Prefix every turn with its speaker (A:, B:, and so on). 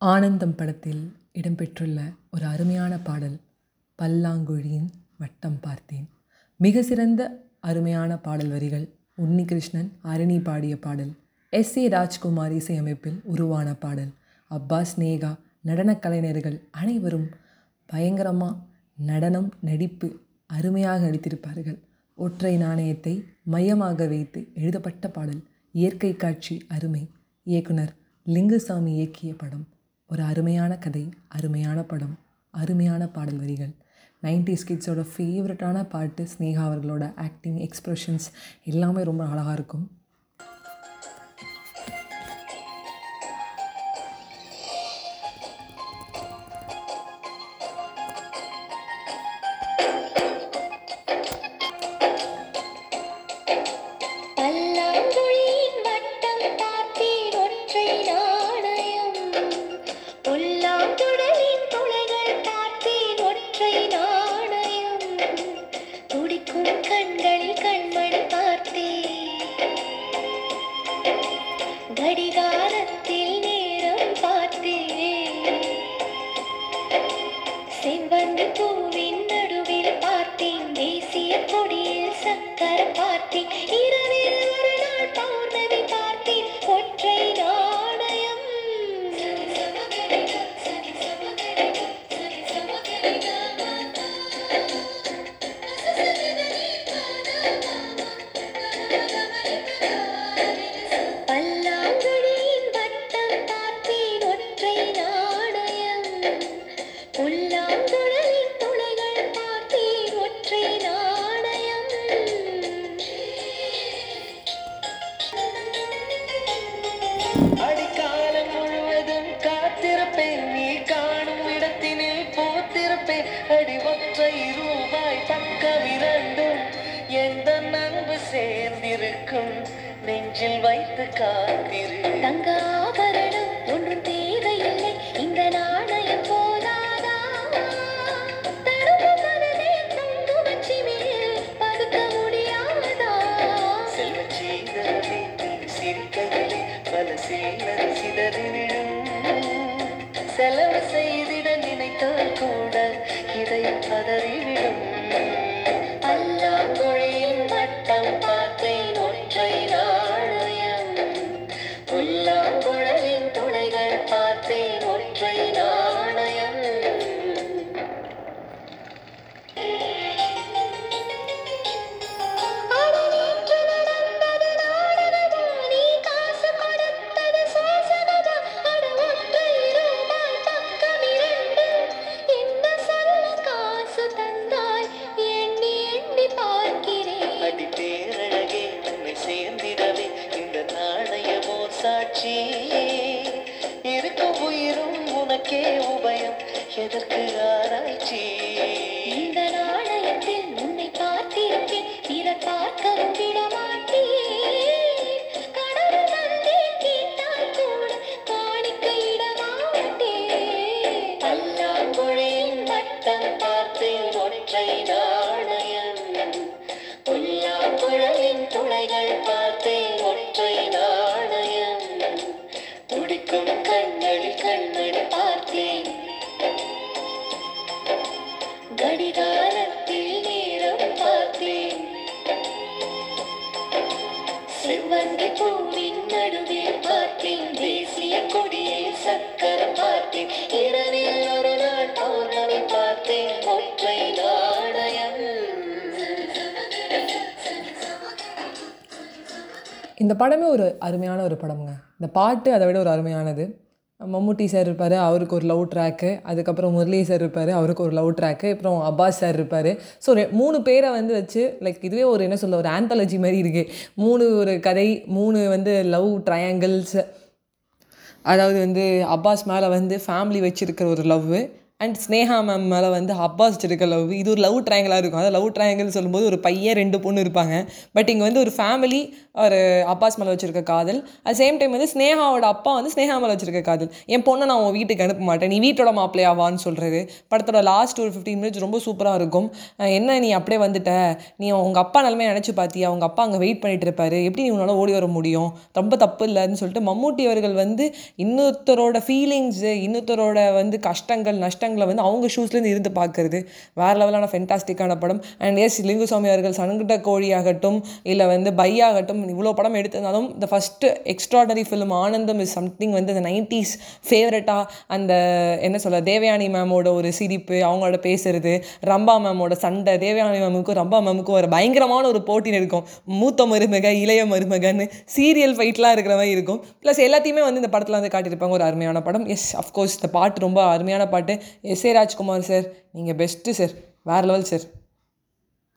A: ஆனந்தம் படத்தில் இடம்பெற்றுள்ள ஒரு அருமையான பாடல் பல்லாங்குழியின் வட்டம் பார்த்தேன் மிக சிறந்த அருமையான பாடல் வரிகள் உன்னிகிருஷ்ணன் அருணி பாடிய பாடல் எஸ் ஏ ராஜ்குமார் இசையமைப்பில் உருவான பாடல் அப்பாஸ் நேகா நடனக் கலைஞர்கள் அனைவரும் பயங்கரமாக நடனம் நடிப்பு அருமையாக நடித்திருப்பார்கள் ஒற்றை நாணயத்தை மையமாக வைத்து எழுதப்பட்ட பாடல் இயற்கை காட்சி அருமை இயக்குனர் லிங்குசாமி இயக்கிய படம் ஒரு அருமையான கதை அருமையான படம் அருமையான பாடல் வரிகள் நைன்டிஸ் கிட்ஸோட ஃபேவரட்டான பாட்டு ஸ்னேகா அவர்களோட ஆக்டிங் எக்ஸ்ப்ரெஷன்ஸ் எல்லாமே ரொம்ப அழகாக இருக்கும்
B: பல்லாங்குழியின் வட்டம் பார்த்தேன் ஒற்றை நாணயம் புல்லாங்குழலின் துளைகள் பார்த்தேன் ஒற்றை நாணயம் துடிக்கும் கண்களில் கண்மணி பார்த்தேன் கடிகாரத்தில் நேரம் பார்த்தேன் செவ்வந்தி பூவின் நடுவில் பார்த்தேன் தேசிய கொடியில் சக்கர பார்த்தேன் இரவில் ஒரு நாள் பௌர்ணமி பார்த்தேன் ஒற்றை நாணயம் பல்லாங்குழியின் வட்டம் பார்த்தேன் ஒற்றை நாணயம் புல்லாங்குழலின் துளைகள் பார்த்தேன் ஒற்றை நாணயம்
C: அடிக்காலம் முழுவதும் காத்திருப்பேன் நீ காணும் இடத்தினில் பூத்திருப்பேன் அடி ஒற்றை ரூபாய் பக்கம் இரண்டும் எந்த அன்பு சேர்ந்திருக்கும் நெஞ்சில் வைத்து காத்திரு
B: தங்க ஆபரணம் ஒன்றும் தேவையில்லை இந்த நாணயம் போதாதா தடுப்பு மனதே தங்குமச்சி மேல் பதுக்க முடியாதா
C: செல்வச் சீதரவே நீ சிரிக்கையிலே பல சீலர் சிதறி விழும் செலவு செய்திட நினைத்தால் கூட இதயம் பதறிவிடும் பல்லாங்குழியின் வட்டம் பார்த்தேன் ஒற்றை நாணயம் புல்லாங்குழலின் துளைகள் பார்த்தேன் ஒற்றை நாணயம்
B: அட நேற்று நடந்தது நாடகமா நீ காசு கொடுத்தது சோசனமா அட ஒற்றை ரூபாய் பக்கம் இரண்டு என்ன சொல்ல காசு தந்தாய் எண்ணி எண்ணி பார்க்கிறேன்
C: அடி பேரழகே உன்னை சேர்ந்திடவே இந்த நாணயமோ சாட்சி இருக்கும் உயிரும் உனக்கே உபயம் எதற்கு ஆராய்ச்சி
B: இந்த நாணயத்தில் உன்னை பார்த்திருப்பேன் பிறர் பார்க்கவும் விட மாட்டேன் கடவுள் வந்தேன் கேட்டால் கூட காணிக்கையிட மாட்டேன்
C: பல்லாங்குழியின் வட்டம் பார்த்தேன் ஒற்றை நாணயம் புல்லாங்குழலின் துளைகள் பார்த்தேன் ஒற்றை நாணயம் துடிக்கும் கண்களில் கண்மணி பார்த்தேன் கடிகாரத்தில் நேரம் பார்த்தேன் செவ்வந்தி பூவின் நடுவில் பார்த்தேன் தேசிய கொடியில் சக்கரம் பார்த்தேன் இரவில் ஒரு நாள் பௌர்ணமி பார்த்தேன் ஒற்றை நாணயம்
A: இந்த படமே ஒரு அருமையான ஒரு படம்ங்க இந்த பாட்டு அதை விட ஒரு அருமையானது மம்முட்டி சார் இருப்பார் அவருக்கு ஒரு லவ் ட்ராக்கு அதுக்கப்புறம் முரளி சார் இருப்பார் அவருக்கு ஒரு லவ் ட்ராக்கு அப்புறம் அப்பாஸ் சார் இருப்பார் ஸோ மூணு பேரை வந்து வச்சு லைக் இதுவே ஒரு என்ன சொல்ல ஒரு ஆந்தாலஜி மாதிரி இருக்குது மூணு ஒரு கதை மூணு வந்து லவ் ட்ரையாங்கிள்ஸ் அதாவது வந்து அப்பாஸ் மேலே வந்து ஃபேமிலி வச்சுருக்கிற ஒரு லவ் அண்ட் ஸ்னேஹா மேம் மேலே வந்து அப்பாஸ் வச்சிருக்க லவ் இது ஒரு லவ் ட்ரையாங்கலாக இருக்கும் அதாவது லவ் ட்ரையாங்கல் சொல்லும்போது ஒரு பையன் ரெண்டு பொண்ணு இருப்பாங்க பட் இங்கே வந்து ஒரு ஃபேமிலி ஒரு அப்பாஸ் மேலே வச்சிருக்க காதல் அட் சேம் டைம் வந்து ஸ்னேகாவோட அப்பா வந்து ஸ்னேகா மேலே வச்சிருக்க காதல் என் பொண்ணை நான் உன் வீட்டுக்கு அனுப்ப மாட்டேன் நீ வீட்டோட மாப்பிள்ளையாவான்னு சொல்கிறது படத்தோட லாஸ்ட் ஒரு ஃபிஃப்டீன் மினிட்ஸ் ரொம்ப சூப்பராக இருக்கும் அஹ் என்ன நீ அப்படியே வந்துட்ட நீ உங்கள் அப்பா நிலமையை நினச்சி பார்த்தியா உங்கள் அப்பா அங்கே வெயிட் பண்ணிட்டு இருப்பாரு எப்படி நீ உன்னால் ஓடி வர முடியும் ரொம்ப தப்பு இல்லைன்னு சொல்லிட்டு மம்மூட்டி அவர்கள் வந்து இன்னொருத்தரோட ஃபீலிங்ஸு இன்னொருத்தரோட வந்து கஷ்டங்கள் நஷ்டங்களை வந்து அவங்க ஷூஸ்லேருந்து இருந்து பார்க்கறது வேறு லெவலான ஃபென்டாஸ்டிக்கான படம் அண்ட் எஸ் லிங்குசாமி அவர்கள் சனங்கிட்ட கோழியாகட்டும் இல்லை வந்து பையாகட்டும் இவ்வளோ படம் எடுத்திருந்தாலும் இந்த first extraordinary film Anandham is something வந்து இந்த நைன்டிஸ் ஃபேவரட்டாக அந்த என்ன சொல்ல தேவயானி மேமோட ஒரு சிரிப்பு அவங்களோட பேசுறது ரம்பா மேமோட சண்டை தேவயானி மேமுக்கும் ரம்பா மேமுக்கும் ஒரு பயங்கரமான ஒரு போட்டி இருக்கும் மூத்த மருமக இளைய மருமகன்னு சீரியல் ஃபைட்லாம் இருக்கிற மாதிரி இருக்கும் ப்ளஸ் எல்லாத்தையுமே வந்து இந்த படத்தில் வந்து காட்டியிருப்பாங்க ஒரு அருமையான படம் எஸ் அஃப்கோர்ஸ் இந்த பாட்டு ரொம்ப அருமையான பாட்டு எஸ் ஏ ராஜ்குமார் சார் நீங்கள் பெஸ்ட்டு சார் வேறு லெவல் சார்